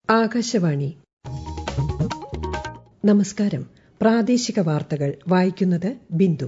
ആകാശവാണി നമസ്കാരം പ്രാദേശിക വാർത്തകൾ വായിക്കുന്നത് ബിന്ദു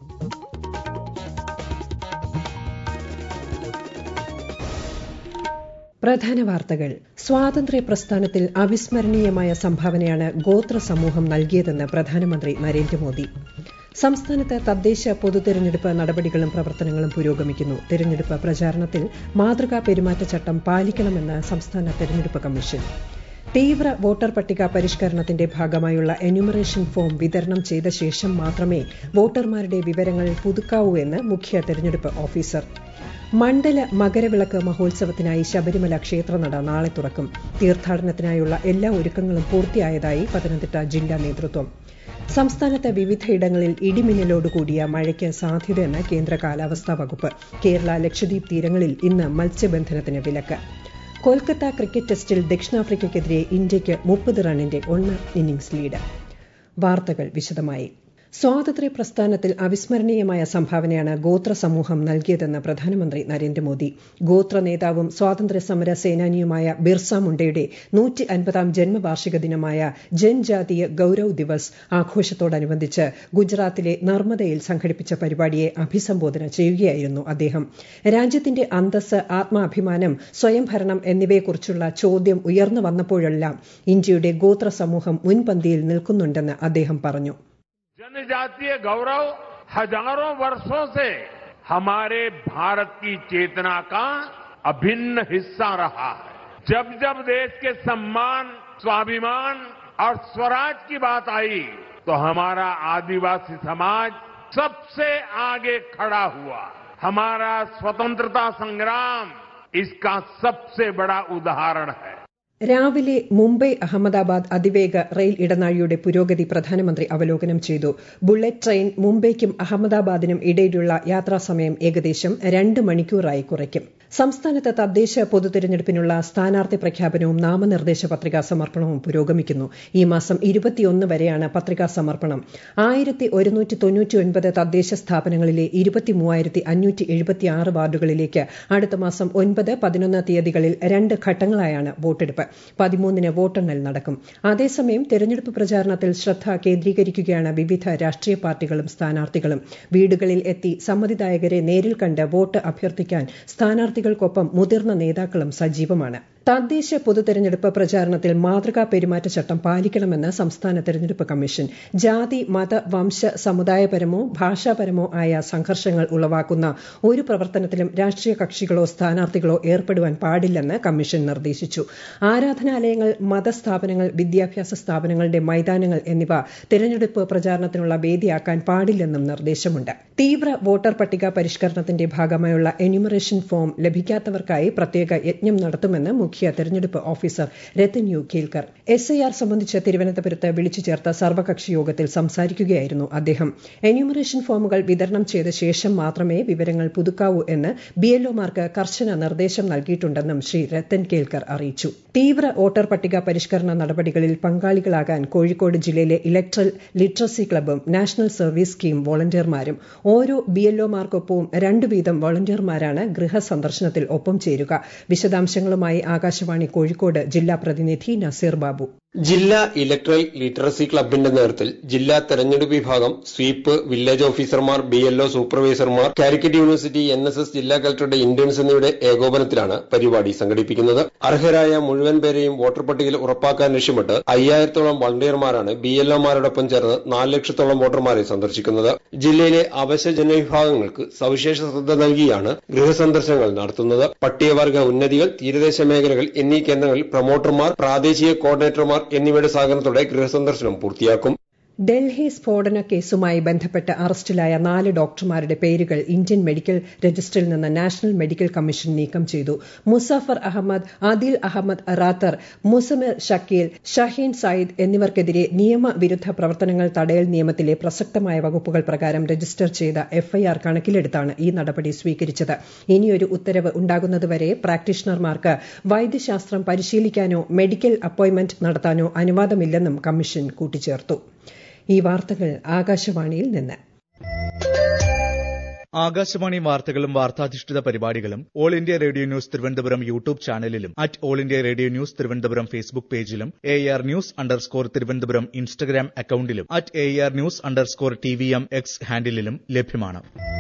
പ്രധാന വാർത്തകൾ സ്വാതന്ത്ര്യ പ്രസ്ഥാനത്തിൽ അവിസ്മരണീയമായ സംഭാവനയാണ് ഗോത്ര സമൂഹം നൽകിയതെന്ന് പ്രധാനമന്ത്രി നരേന്ദ്രമോദി സംസ്ഥാനത്ത് തദ്ദേശ പൊതുതെരഞ്ഞെടുപ്പ് നടപടികളും പ്രവർത്തനങ്ങളും പുരോഗമിക്കുന്നു തെരഞ്ഞെടുപ്പ് പ്രചാരണത്തിൽ മാതൃകാ പെരുമാറ്റച്ചട്ടം പാലിക്കണമെന്ന് സംസ്ഥാന തെരഞ്ഞെടുപ്പ് കമ്മീഷൻ തീവ്ര വോട്ടർ പട്ടിക പരിഷ്കരണത്തിന്റെ ഭാഗമായുള്ള എന്യൂമറേഷൻ ഫോം വിതരണം ചെയ്ത ശേഷം മാത്രമേ വോട്ടർമാരുടെ വിവരങ്ങൾ പുതുക്കാവൂ എന്ന് മുഖ്യ തെരഞ്ഞെടുപ്പ് ഓഫീസർ മണ്ഡല മകരവിളക്ക് മഹോത്സവത്തിനായി ശബരിമല ക്ഷേത്രനട നാളെ തുറക്കും തീർത്ഥാടനത്തിനായുള്ള എല്ലാ ഒരുക്കങ്ങളും പൂർത്തിയായതായി പത്തനംതിട്ട ജില്ലാ നേതൃത്വം സംസ്ഥാനത്ത് വിവിധയിടങ്ങളിൽ ഇടിമിന്നലോടുകൂടിയ മഴയ്ക്ക് സാധ്യതയെന്ന് കേന്ദ്ര കാലാവസ്ഥാ വകുപ്പ് കേരള ലക്ഷദ്വീപ് തീരങ്ങളിൽ ഇന്ന് മത്സ്യബന്ധനത്തിന് വിലക്ക് കൊൽക്കത്ത ക്രിക്കറ്റ് ടെസ്റ്റിൽ ദക്ഷിണാഫ്രിക്കയ്ക്കെതിരെ ഇന്ത്യയ്ക്ക് മുപ്പത് റണ്ണിന്റെ ഒന്ന് ഇന്നിംഗ്സ് ലീഡ് വാർത്തകൾ വിശദമായി സ്വാതന്ത്ര്യ പ്രസ്ഥാനത്തിൽ അവിസ്മരണീയമായ സംഭാവനയാണ് ഗോത്ര സമൂഹം നൽകിയതെന്ന് പ്രധാനമന്ത്രി നരേന്ദ്രമോദി ഗോത്ര നേതാവും സ്വാതന്ത്ര്യ സമര സേനാനിയുമായ ബിർസ മുണ്ടയുടെ നൂറ്റി അൻപതാം ജന്മവാർഷിക ദിനമായ ജൻജാതീയ ഗൌരവ് ദിവസ് ആഘോഷത്തോടനുബന്ധിച്ച് ഗുജറാത്തിലെ നർമ്മദയിൽ സംഘടിപ്പിച്ച പരിപാടിയെ അഭിസംബോധന ചെയ്യുകയായിരുന്നു അദ്ദേഹം രാജ്യത്തിന്റെ അന്തസ് ആത്മാഭിമാനം സ്വയംഭരണം എന്നിവയെക്കുറിച്ചുള്ള ചോദ്യം ഉയർന്നു വന്നപ്പോഴെല്ലാം ഇന്ത്യയുടെ ഗോത്ര സമൂഹം മുൻപന്തിയിൽ നിൽക്കുന്നുണ്ടെന്ന് അദ്ദേഹം പറഞ്ഞു जनजातीय गौरव हजारों वर्षों से हमारे भारत की चेतना का अभिन्न हिस्सा रहा है जब जब देश के सम्मान स्वाभिमान और स्वराज की बात आई तो हमारा आदिवासी समाज सबसे आगे खड़ा हुआ हमारा स्वतंत्रता संग्राम इसका सबसे बड़ा उदाहरण है രാവിലെ മുംബൈ അഹമ്മദാബാദ് അതിവേഗ റെയിൽ ഇടനാഴിയുടെ പുരോഗതി പ്രധാനമന്ത്രി അവലോകനം ചെയ്തു ബുള്ളറ്റ് ട്രെയിൻ മുംബൈക്കും അഹമ്മദാബാദിനും ഇടയിലുള്ള യാത്രാസമയം ഏകദേശം രണ്ട് മണിക്കൂറായി കുറയ്ക്കും സംസ്ഥാനത്ത് തദ്ദേശ പൊതുതെരഞ്ഞെടുപ്പിനുള്ള സ്ഥാനാർത്ഥി പ്രഖ്യാപനവും നാമനിർദ്ദേശ പത്രികാ സമർപ്പണവും പുരോഗമിക്കുന്നു ഈ മാസം ഇരുപത്തിയൊന്ന് വരെയാണ് പത്രികാ സമർപ്പണം ആയിരത്തി ഒരുന്നൂറ്റി തൊണ്ണൂറ്റിയൊൻപത് തദ്ദേശ സ്ഥാപനങ്ങളിലെ ഇരുപത്തിമൂവായിരത്തി അഞ്ഞൂറ്റി എഴുപത്തിയാറ് വാർഡുകളിലേക്ക് അടുത്ത മാസം ഒൻപത് പതിനൊന്ന് തീയതികളിൽ രണ്ട് ഘട്ടങ്ങളായാണ് വോട്ടെടുപ്പ് പതിമൂന്നിന് വോട്ടെണ്ണൽ നടക്കും അതേസമയം തെരഞ്ഞെടുപ്പ് പ്രചാരണത്തിൽ ശ്രദ്ധ കേന്ദ്രീകരിക്കുകയാണ് വിവിധ രാഷ്ട്രീയ പാർട്ടികളും സ്ഥാനാർത്ഥികളും വീടുകളിൽ എത്തി സമ്മതിദായകരെ നേരിൽ കണ്ട് വോട്ട് അഭ്യർത്ഥിക്കാൻ സ്ഥാനാർത്ഥികൾക്കൊപ്പം മുതിർന്ന നേതാക്കളും സജീവമാണ് തദ്ദേശ പൊതുതെരഞ്ഞെടുപ്പ് പ്രചാരണത്തിൽ മാതൃകാ പെരുമാറ്റച്ചട്ടം പാലിക്കണമെന്ന് സംസ്ഥാന തെരഞ്ഞെടുപ്പ് കമ്മീഷൻ ജാതി മത വംശ സമുദായപരമോ ഭാഷാപരമോ ആയ സംഘർഷങ്ങൾ ഉളവാക്കുന്ന ഒരു പ്രവർത്തനത്തിലും രാഷ്ട്രീയ കക്ഷികളോ സ്ഥാനാർത്ഥികളോ ഏർപ്പെടുവാൻ പാടില്ലെന്ന് കമ്മീഷൻ നിർദ്ദേശിച്ചു ആരാധനാലയങ്ങൾ മതസ്ഥാപനങ്ങൾ വിദ്യാഭ്യാസ സ്ഥാപനങ്ങളുടെ മൈതാനങ്ങൾ എന്നിവ തെരഞ്ഞെടുപ്പ് പ്രചാരണത്തിനുള്ള വേദിയാക്കാൻ പാടില്ലെന്നും നിർദ്ദേശമുണ്ട് തീവ്ര വോട്ടർ പട്ടിക പരിഷ്കരണത്തിന്റെ ഭാഗമായുള്ള എന്യൂമറേഷൻ ഫോം ലഭിക്കാത്തവർക്കായി പ്രത്യേക യജ്ഞം നടത്തുമെന്ന് മുഖ്യ തെരഞ്ഞെടുപ്പ് officer Rathan U Kelkar S I R സംബന്ധിച്ച് തിരുവനന്തപുരത്ത് വിളിച്ചു ചേർത്ത സർവകക്ഷി യോഗത്തിൽ സംസാരിക്കുകയായിരുന്നു അദ്ദേഹം എന്യൂമറേഷൻ ഫോമുകൾ വിതരണം ചെയ്ത ശേഷം മാത്രമേ വിവരങ്ങൾ പുതുക്കാവൂ എന്ന് ബിഎൽഒമാർക്ക് കർശന നിർദ്ദേശം നൽകിയിട്ടുണ്ടെന്നും ശ്രീ രത്തൻ കേൽക്കർ അറിയിച്ചു തീവ്ര വോട്ടർ പട്ടിക പരിഷ്കരണ നടപടികളിൽ പങ്കാളികളാകാൻ കോഴിക്കോട് ജില്ലയിലെ ഇലക്ട്രൽ ലിറ്ററസി ക്ലബും നാഷണൽ സർവീസ് സ്കീം വോളണ്ടിയർമാരും ഓരോ ബിഎൽഒമാർക്കൊപ്പവും രണ്ടു വീതം വോളണ്ടിയർമാരാണ് ഗൃഹസന്ദർശനത്തിൽ ഒപ്പം ചേരുക വിശദാംശങ്ങളുമായി ആകാശവാണി കോഴിക്കോട് ജില്ലാ പ്രതിനിധി നസീർ ബാബു ജില്ലാ ഇലക്ട്രൽ ലിറ്ററസി ക്ലബിന്റെ നേതൃത്വത്തിൽ ജില്ലാ തെരഞ്ഞെടുപ്പ് വിഭാഗം സ്വീപ്പ് വില്ലേജ് ഓഫീസർമാർ ബി എൽഒ സൂപ്പർവൈസർമാർ Calicut university N S S ജില്ലാ കളക്ടറുടെ ഇന്റേൺസ് എന്നിവയുടെ ഏകോപനത്തിലാണ് പരിപാടി സംഘടിപ്പിക്കുന്നത് അർഹരായ മുഴുവൻ പേരെയും വോട്ടർ പട്ടികയിൽ ഉറപ്പാക്കാൻ ലക്ഷ്യമിട്ട് അയ്യായിരത്തോളം വളണ്ടിയർമാരാണ് ബി എൽഒമാരോടൊപ്പം ചേർന്ന് നാല് ലക്ഷത്തോളം വോട്ടർമാരെ സന്ദർശിക്കുന്നത് ജില്ലയിലെ അവശ്യ ജനവിഭാഗങ്ങൾക്ക് സവിശേഷ ശ്രദ്ധ നൽകിയാണ് ഗൃഹസന്ദർശനങ്ങൾ നടത്തുന്നത് പട്ടികവർഗ ഉന്നതികൾ തീരദേശ മേഖലകൾ എന്നീ കേന്ദ്രങ്ങളിൽ പ്രൊമോട്ടർമാർ പ്രാദേശിക കോർഡിനേറ്റർമാർ എന്നിവയുടെ സഹകരണത്തോടെ ഗൃഹസന്ദർശനം പൂർത്തിയാക്കും ഡൽഹി സ്ഫോടന കേസുമായി ബന്ധപ്പെട്ട് അറസ്റ്റിലായ നാല് ഡോക്ടർമാരുടെ പേരുകൾ ഇന്ത്യൻ മെഡിക്കൽ രജിസ്റ്ററിൽ നിന്ന് നാഷണൽ മെഡിക്കൽ കമ്മീഷൻ നീക്കം ചെയ്തു മുസാഫർ അഹമ്മദ് ആദിൽ അഹമ്മദ് റാത്തർ മുസമിർ ഷക്കീൽ ഷഹീൻ സയ്യിദ് എന്നിവർക്കെതിരെ നിയമവിരുദ്ധ പ്രവർത്തനങ്ങൾ തടയൽ നിയമത്തിലെ പ്രസക്തമായ വകുപ്പുകൾ പ്രകാരം രജിസ്റ്റർ ചെയ്ത എഫ്ഐആർ കണക്കിലെടുത്താണ് ഈ നടപടി സ്വീകരിച്ചത് ഇനിയൊരു ഉത്തരവ് ഉണ്ടാകുന്നതുവരെ പ്രാക്ടീഷണർമാർക്ക് വൈദ്യശാസ്ത്രം പരിശീലിക്കാനോ മെഡിക്കൽ അപ്പോയിന്റ്മെന്റ് നടത്താനോ അനുവാദമില്ലെന്നും കമ്മീഷൻ കൂട്ടിച്ചേർത്തു ഈ വാർത്തകൾ ആകാശവാണിയിൽ നിന്ന് ആകാശവാണി വാർത്തകളും വാർത്താധിഷ്ഠിത പരിപാടികളും all India radio news Thiruvananthapuram YouTube ചാനലിലും at all India radio news Thiruvananthapuram Facebook പേജിലും A R news underscore Thiruvananthapuram Instagram അക്കൌണ്ടിലും at A R news underscore T V M X ഹാൻഡിലും ലഭ്യമാണ്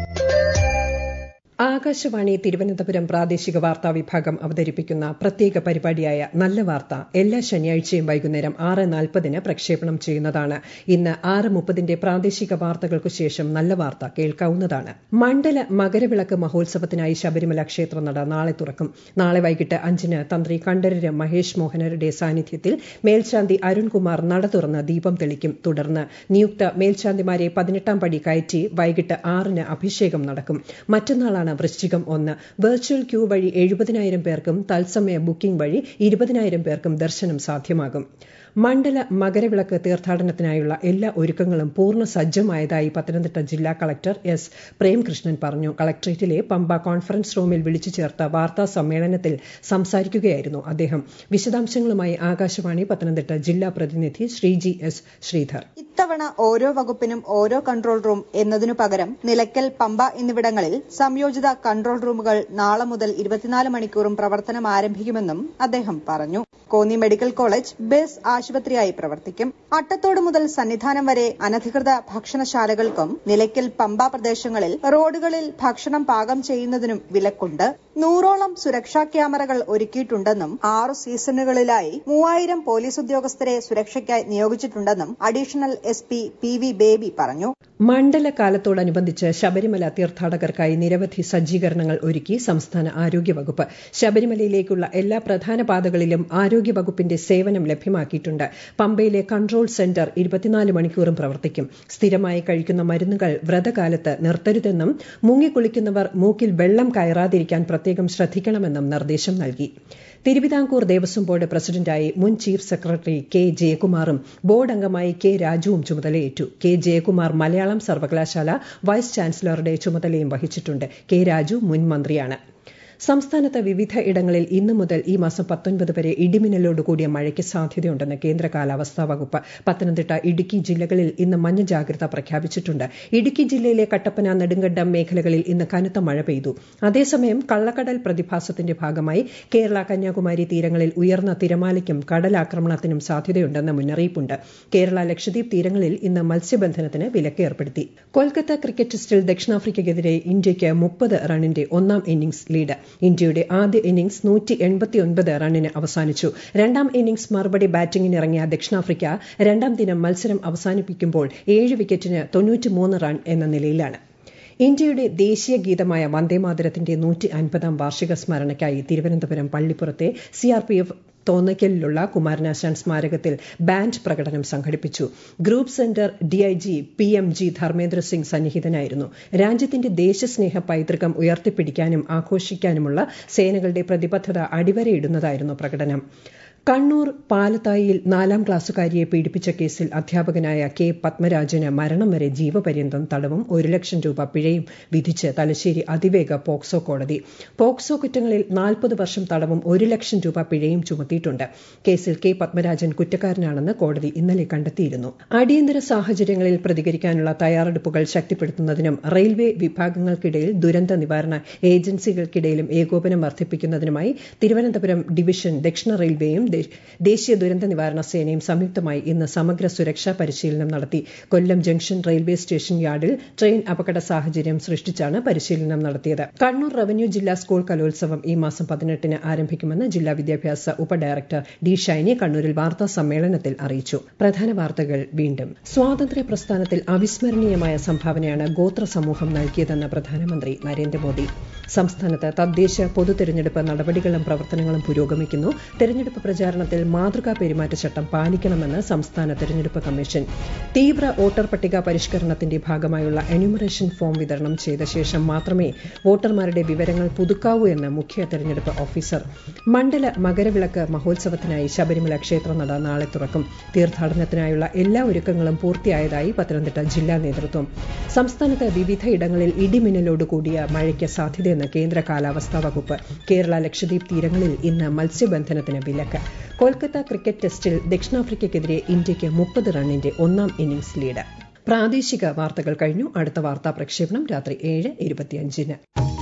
ആകാശവാണി തിരുവനന്തപുരം പ്രാദേശിക വാർത്താ വിഭാഗം അവതരിപ്പിക്കുന്ന പ്രത്യേക പരിപാടിയായ നല്ല വാർത്ത എല്ലാ ശനിയാഴ്ചയും വൈകുന്നേരം ആറ് നാൽപ്പതിന് പ്രക്ഷേപണം ചെയ്യുന്നതാണ് ഇന്ന് ആറ് മുപ്പതിന്റെ പ്രാദേശിക വാർത്തകൾക്കു ശേഷം നല്ല വാർത്ത കേൾക്കാവുന്നതാണ് മണ്ഡല മകരവിളക്ക് മഹോത്സവത്തിനായി ശബരിമല ക്ഷേത്രനട നാളെ തുറക്കും നാളെ വൈകിട്ട് അഞ്ചിന് തന്ത്രി കണ്ഠരര് മഹേഷ് മോഹനരുടെ സാന്നിധ്യത്തിൽ മേൽശാന്തി അരുൺകുമാർ നട തുറന്ന് ദീപം തെളിക്കും തുടർന്ന് നിയുക്ത മേൽശാന്തിമാരെ പതിനെട്ടാം പടി കയറ്റി വൈകിട്ട് ആറിന് അഭിഷേകം നടക്കും മറ്റന്നാളാണ് ആണ് വൃശ്ചികം ഒന്ന് വെർച്വൽ ക്യൂ വഴി എഴുപതിനായിരം പേർക്കും തത്സമയ ബുക്കിംഗ് വഴി ഇരുപതിനായിരം പേർക്കും ദർശനം സാധ്യമാകും മണ്ഡല മകരവിളക്ക് തീർത്ഥാടനത്തിനായുള്ള എല്ലാ ഒരുക്കങ്ങളും പൂർണ്ണ സജ്ജമായതായി പത്തനംതിട്ട ജില്ലാ കളക്ടർ എസ് പ്രേംകൃഷ്ണൻ പറഞ്ഞു കളക്ടറേറ്റിലെ പമ്പ കോൺഫറൻസ് റൂമിൽ വിളിച്ചു ചേർത്ത വാർത്താ സമ്മേളനത്തിൽ സംസാരിക്കുകയായിരുന്നു അദ്ദേഹം വിശദാംശങ്ങളുമായി ആകാശവാണി പത്തനംതിട്ട ജില്ലാ പ്രതിനിധി ശ്രീജി എസ് ശ്രീധർ ഇത്തവണ ഓരോ വകുപ്പിനും ഓരോ കൺട്രോൾ റൂം എന്നതിനു പകരം നിലയ്ക്കൽ പമ്പ എന്നിവിടങ്ങളിൽ സംയോജിത കൺട്രോൾ റൂമുകൾ നാളെ മുതൽ ഇരുപത്തിനാല് മണിക്കൂറും പ്രവർത്തനം ആരംഭിക്കുമെന്നും അദ്ദേഹം പറഞ്ഞു കോന്നി മെഡിക്കൽ കോളേജ് ബേസ് ആശുപത്രിയായി പ്രവർത്തിക്കും അട്ടത്തോട് മുതൽ സന്നിധാനം വരെ അനധികൃത ഭക്ഷണശാലകൾക്കും നിലയ്ക്കൽ പമ്പ പ്രദേശങ്ങളിൽ റോഡുകളിൽ ഭക്ഷണം പാകം ചെയ്യുന്നതിനും വിലക്കുണ്ട് നൂറോളം സുരക്ഷാ ക്യാമറകൾ ഒരുക്കിയിട്ടുണ്ടെന്നും ആറു സീസണുകളിലായി മൂവായിരം പോലീസ് ഉദ്യോഗസ്ഥരെ സുരക്ഷയ്ക്കായി നിയോഗിച്ചിട്ടുണ്ടെന്നും additional S P P V Baby പറഞ്ഞു മണ്ഡലകാലത്തോടനുബന്ധിച്ച് ശബരിമല തീർത്ഥാടകർക്കായി നിരവധി സജ്ജീകരണങ്ങൾ ഒരുക്കി സംസ്ഥാന ആരോഗ്യവകുപ്പ് ശബരിമലയിലേക്കുള്ള എല്ലാ പ്രധാന പാതകളിലും ആരോഗ്യവകുപ്പിന്റെ സേവനം ലഭ്യമാക്കിയിട്ടുണ്ട് പമ്പയിലെ കൺട്രോൾ സെന്റർ ഇരുപത്തിനാല് മണിക്കൂറും പ്രവർത്തിക്കും സ്ഥിരമായി കഴിക്കുന്ന മരുന്നുകൾ വ്രതകാലത്ത് നിർത്തരുതെന്നും മുങ്ങിക്കുളിക്കുന്നവർ മൂക്കിൽ വെള്ളം കയറാതിരിക്കാൻ പ്രത്യേകം ശ്രദ്ധിക്കണമെന്നും നിർദ്ദേശം നൽകി തിരുവിതാംകൂർ ദേവസ്വം ബോർഡ് പ്രസിഡന്റായി മുൻ ചീഫ് സെക്രട്ടറി കെ ജയകുമാറും ബോർഡ് അംഗമായി കെ രാജുവും ചുമതലയേറ്റു കെ ജയകുമാർ മലയാളം സർവകലാശാല വൈസ് ചാൻസലറുടെ ചുമതലയും വഹിച്ചിട്ടുണ്ട് കെ രാജു മുൻ മന്ത്രിയാണ് സംസ്ഥാനത്ത് വിവിധ ഇടങ്ങളിൽ ഇന്നു മുതൽ ഈ മാസം പത്തൊൻപത് വരെ ഇടിമിന്നലോട് കൂടിയ മഴയ്ക്ക് സാധ്യതയുണ്ടെന്ന് കേന്ദ്ര കാലാവസ്ഥാ വകുപ്പ് പത്തനംതിട്ട ഇടുക്കി ജില്ലകളിൽ ഇന്ന് മഞ്ഞ ജാഗ്രത പ്രഖ്യാപിച്ചിട്ടുണ്ട് ഇടുക്കി ജില്ലയിലെ കട്ടപ്പന നെടുങ്കണ്ടം മേഖലകളിൽ ഇന്ന് കനത്ത മഴ പെയ്തു അതേസമയം കള്ളക്കടൽ പ്രതിഭാസത്തിന്റെ ഭാഗമായി കേരള കന്യാകുമാരി തീരങ്ങളിൽ ഉയർന്ന തിരമാലയ്ക്കും കടലാക്രമണത്തിനും സാധ്യതയുണ്ടെന്ന് മുന്നറിയിപ്പുണ്ട് കേരള ലക്ഷദ്വീപ് തീരങ്ങളിൽ ഇന്ന് മത്സ്യബന്ധനത്തിന് വിലക്ക് ഏർപ്പെടുത്തി കൊൽക്കത്ത ക്രിക്കറ്റ് ടെസ്റ്റിൽ ദക്ഷിണാഫ്രിക്കയ്ക്കെതിരെ ഇന്ത്യയ്ക്ക് മുപ്പത് റണ്ണിന്റെ ഒന്നാം ഇന്നിംഗ്സ് ലീഡ് ഇന്ത്യയുടെ ആദ്യ ഇന്നിംഗ്സ് നൂറ്റി എൺപത്തിയൊൻപത് റണ്ണിന് അവസാനിച്ചു രണ്ടാം ഇന്നിംഗ്സ് മറുപടി ബാറ്റിംഗിനിറങ്ങിയ ദക്ഷിണാഫ്രിക്ക രണ്ടാം ദിനം മത്സരം അവസാനിപ്പിക്കുമ്പോൾ ഏഴ് വിക്കറ്റിന് തൊണ്ണൂറ്റിമൂന്ന് റൺ എന്ന നിലയിലാണ് ഇന്ത്യയുടെ ദേശീയ ഗീതമായ വന്ദേമാതരത്തിന്റെ നൂറ്റി അൻപതാം വാർഷിക സ്മരണയ്ക്കായി തിരുവനന്തപുരം പള്ളിപ്പുറത്തെ സിആർപിഎഫ് തോന്നയ്ക്കലിലുള്ള കുമാരനാശാൻ സ്മാരകത്തിൽ ബാൻഡ് പ്രകടനം സംഘടിപ്പിച്ചു group centre DIG P M G Dharmendra Singh സന്നിഹിതനായിരുന്നു രാജ്യത്തിന്റെ ദേശസ്നേഹ പൈതൃകം ഉയർത്തിപ്പിടിക്കാനും ആഘോഷിക്കാനുമുള്ള സേനകളുടെ പ്രതിബദ്ധത അടിവരയിടുന്നതായിരുന്നു പ്രകടനം കണ്ണൂർ പാലത്തായിയിൽ നാലാം ക്ലാസ്സുകാരിയെ പീഡിപ്പിച്ച കേസിൽ അധ്യാപകനായ കെ പത്മരാജന് മരണം വരെ ജീവപര്യന്തം തടവും ഒരു ലക്ഷം രൂപ പിഴയും വിധിച്ച് തലശ്ശേരി അതിവേഗ പോക്സോ കോടതി പോക്സോ കുറ്റങ്ങളിൽ നാൽപ്പത് വർഷം തടവും ഒരു ലക്ഷം രൂപ പിഴയും ചുമത്തിയിട്ടുണ്ട് കേസിൽ കെ പത്മരാജൻ കുറ്റക്കാരനാണെന്ന് കോടതി ഇന്നലെ കണ്ടെത്തിയിരുന്നു അടിയന്തര സാഹചര്യങ്ങളിൽ പ്രതികരിക്കാനുള്ള തയ്യാറെടുപ്പുകൾ ശക്തിപ്പെടുത്തുന്നതിനും റെയിൽവേ വിഭാഗങ്ങൾക്കിടയിൽ ദുരന്ത നിവാരണ ഏജൻസികൾക്കിടയിലും ഏകോപനം വർദ്ധിപ്പിക്കുന്നതിനുമായി തിരുവനന്തപുരം ഡിവിഷൻ ദക്ഷിണ റെയിൽവേയും ദേശീയ ദുരന്ത നിവാരണ സേനയും സംയുക്തമായി ഇന്ന് സമഗ്ര സുരക്ഷാ പരിശീലനം നടത്തി കൊല്ലം ജംഗ്ഷൻ റെയിൽവേ സ്റ്റേഷൻ യാർഡിൽ ട്രെയിൻ അപകട സാഹചര്യം സൃഷ്ടിച്ചാണ് പരിശീലനം നടത്തിയത് കണ്ണൂർ റവന്യൂ ജില്ലാ സ്കൂൾ കലോത്സവം ഈ മാസം പതിനെട്ടിന് ആരംഭിക്കുമെന്ന് ജില്ലാ വിദ്യാഭ്യാസ ഉപഡയറക്ടർ ഡി ഷൈനി കണ്ണൂരിൽ വാർത്താ സമ്മേളനത്തിൽ അറിയിച്ചു പ്രധാന വാർത്തകൾ വീണ്ടും സ്വാതന്ത്ര്യ പ്രസ്ഥാനത്തിൽ അവിസ്മരണീയമായ സംഭാവനയാണ് ഗോത്ര സമൂഹം നൽകിയതെന്ന് പ്രധാനമന്ത്രി നരേന്ദ്രമോദി സംസ്ഥാനത്ത് തദ്ദേശ പൊതു തെരഞ്ഞെടുപ്പ് നടപടികളും പ്രവർത്തനങ്ങളും പുരോഗമിക്കുന്നു തെരഞ്ഞെടുപ്പ് പ്രചാരണത്തിൽ മാതൃകാ പെരുമാറ്റച്ചട്ടം പാലിക്കണമെന്ന് സംസ്ഥാന തെരഞ്ഞെടുപ്പ് കമ്മീഷൻ തീവ്ര വോട്ടർ പട്ടിക പരിഷ്കരണത്തിന്റെ ഭാഗമായുള്ള എന്യൂമറേഷൻ ഫോം വിതരണം ചെയ്ത ശേഷം മാത്രമേ വോട്ടർമാരുടെ വിവരങ്ങൾ പുതുക്കാവൂ എന്ന് മുഖ്യ തെരഞ്ഞെടുപ്പ് ഓഫീസർ മണ്ഡല മകരവിളക്ക് മഹോത്സവത്തിനായി ശബരിമല ക്ഷേത്രനട നാളെ തുറക്കും തീർത്ഥാടനത്തിനായുള്ള എല്ലാ ഒരുക്കങ്ങളും പൂർത്തിയായതായി പത്തനംതിട്ട ജില്ലാ നേതൃത്വം സംസ്ഥാനത്ത് വിവിധയിടങ്ങളിൽ ഇടിമിന്നലോട് കൂടിയ മഴയ്ക്ക് സാധ്യതയെന്ന് കേന്ദ്ര കാലാവസ്ഥാ വകുപ്പ് കേരള ലക്ഷദ്വീപ് തീരങ്ങളിൽ ഇന്ന് മത്സ്യബന്ധനത്തിന് വിലക്ക് കൊൽക്കത്ത ക്രിക്കറ്റ് ടെസ്റ്റിൽ ദക്ഷിണാഫ്രിക്കയ്ക്കെതിരെ ഇന്ത്യയ്ക്ക് മുപ്പത് റണ്ണിന്റെ ഒന്നാം ഇന്നിംഗ്സ് ലീഡ് പ്രാദേശിക വാർത്തകൾ കഴിഞ്ഞു അടുത്ത വാർത്താ പ്രക്ഷേപണം രാത്രി ഏഴ് ഇരുപത്തിയഞ്ചിന്